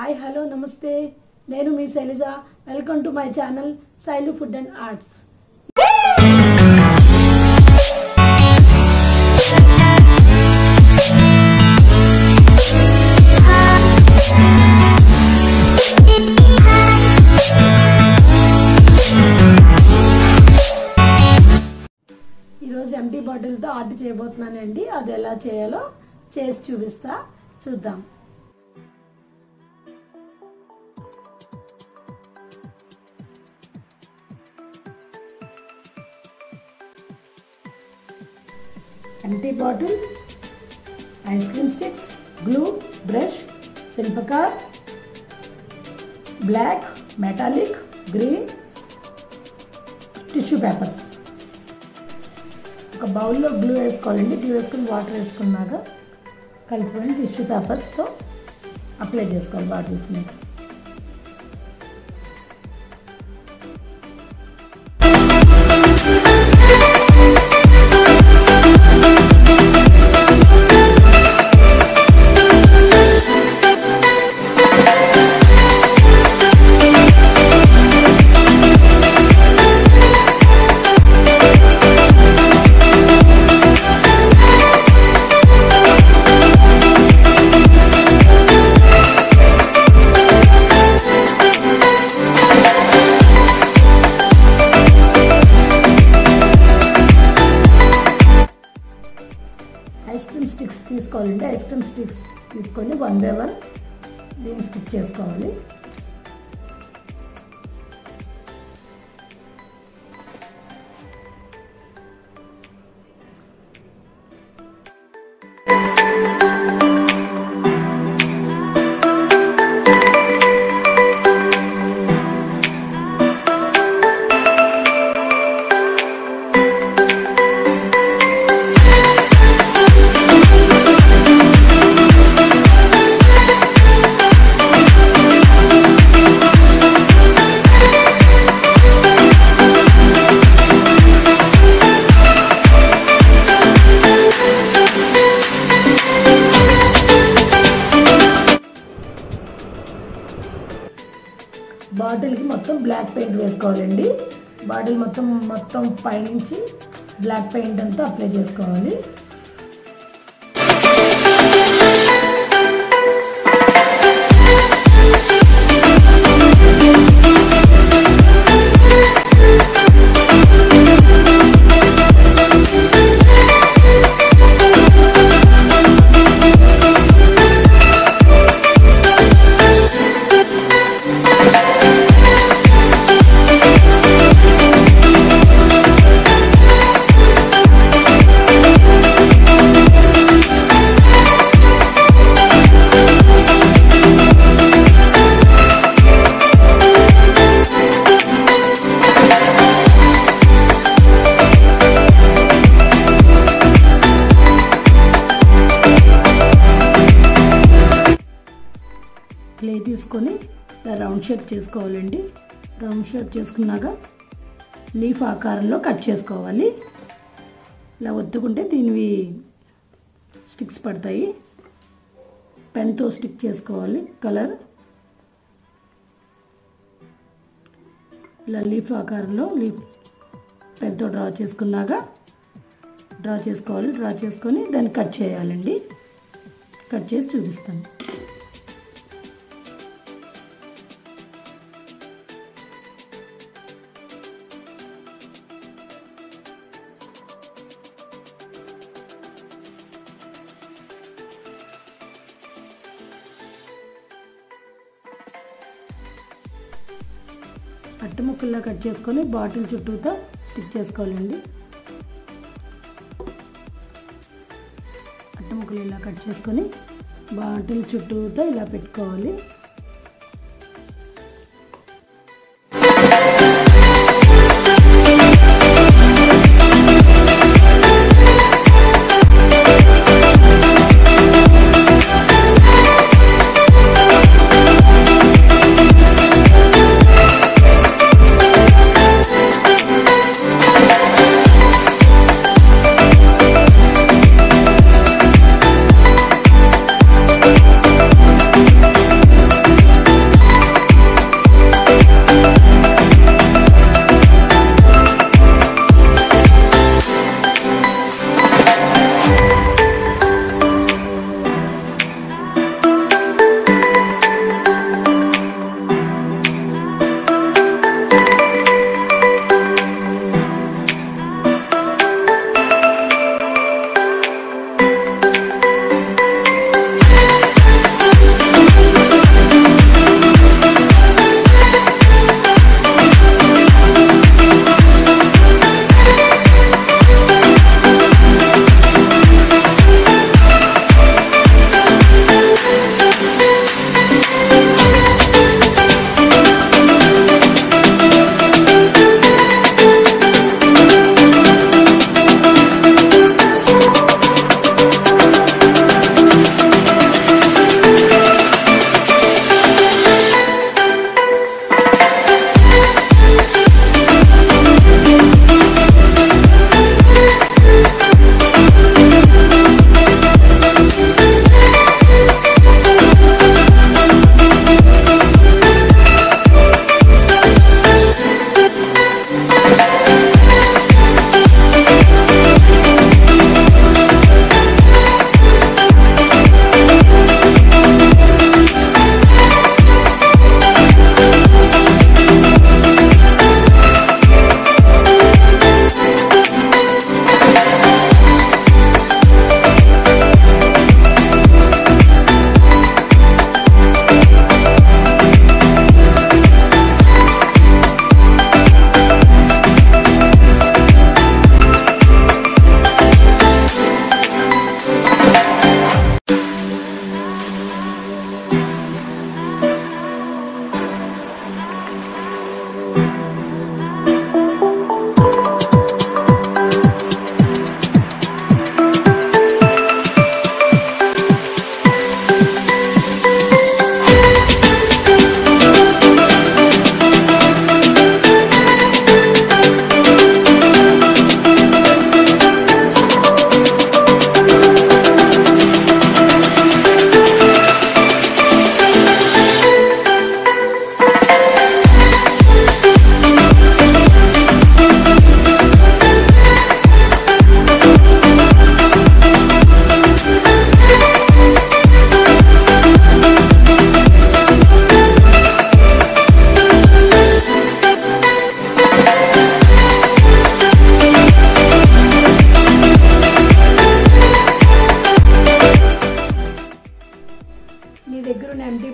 hi hello నమస్తే నేను మీ Sailaja welcome to my channel Shailu food and arts ఈరోజు ఎంటీ బాటిల్తో ఆర్ట్ చేయబోతున్నానండి అది ఎలా చేయాలో చేసి చూపిస్తా చూద్దాం empty bottle ice cream sticks glue brush Shilpkar black metallic green tissue papers ఒక బౌల్లో గ్లూ వేసుకోవాలండి గ్లూ వేసుకుని వాటర్ వేసుకున్నాక కలుపుకొని టిష్యూ పేపర్స్తో అప్లై చేసుకోవాలి బాటిల్స్ మీద ఐస్ క్రీమ్ స్టిక్స్ తీసుకోవాలంటే ఐస్ క్రీమ్ స్టిక్స్ తీసుకొని వన్ బై వన్ దీన్ని స్టిక్ చేసుకోవాలి బాటిల్కి మొత్తం బ్లాక్ పెయింట్ వేసుకోవాలండి బాటిల్ మొత్తం మొత్తం పైనుంచి బ్లాక్ పెయింట్ అంతా అప్లై చేసుకోవాలి క్లే తీసుకొని ఇలా రౌండ్ షేప్ చేసుకోవాలండి రౌండ్ షేప్ చేసుకున్నాక లీఫ్ ఆకారంలో కట్ చేసుకోవాలి ఇలా ఒత్తుకుంటే దీనివి స్టిక్స్ పడతాయి పెన్తో స్టిక్ చేసుకోవాలి కలర్ ఇలా లీఫ్ ఆకారంలో లీఫ్ పెన్తో డ్రా చేసుకున్నాక డ్రా చేసుకోవాలి డ్రా చేసుకొని దాన్ని కట్ చేయాలండి కట్ చేసి చూపిస్తాను అట్టు ముక్కల్లా కట్ చేసుకొని బాటిల్ చుట్టూతో స్టిక్ చేసుకోవాలండి అట్టు ముక్కలు ఇలా కట్ చేసుకొని బాటిల్ చుట్టూతో ఇలా పెట్టుకోవాలి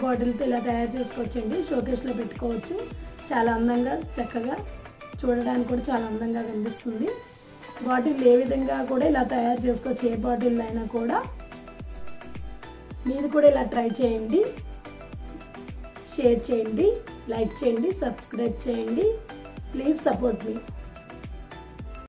బాటిల్తో ఇలా తయారు చేసుకోవచ్చండి షోకేస్లో పెట్టుకోవచ్చు చాలా అందంగా చక్కగా చూడడానికి కూడా చాలా అందంగా కనిపిస్తుంది బాటిల్ ఏ విధంగా కూడా ఇలా తయారు చేసుకోవచ్చు ఏ బాటిల్ అయినా కూడా మీరు కూడా ఇలా ట్రై చేయండి షేర్ చేయండి లైక్ చేయండి సబ్స్క్రైబ్ చేయండి ప్లీజ్ సపోర్ట్ మీ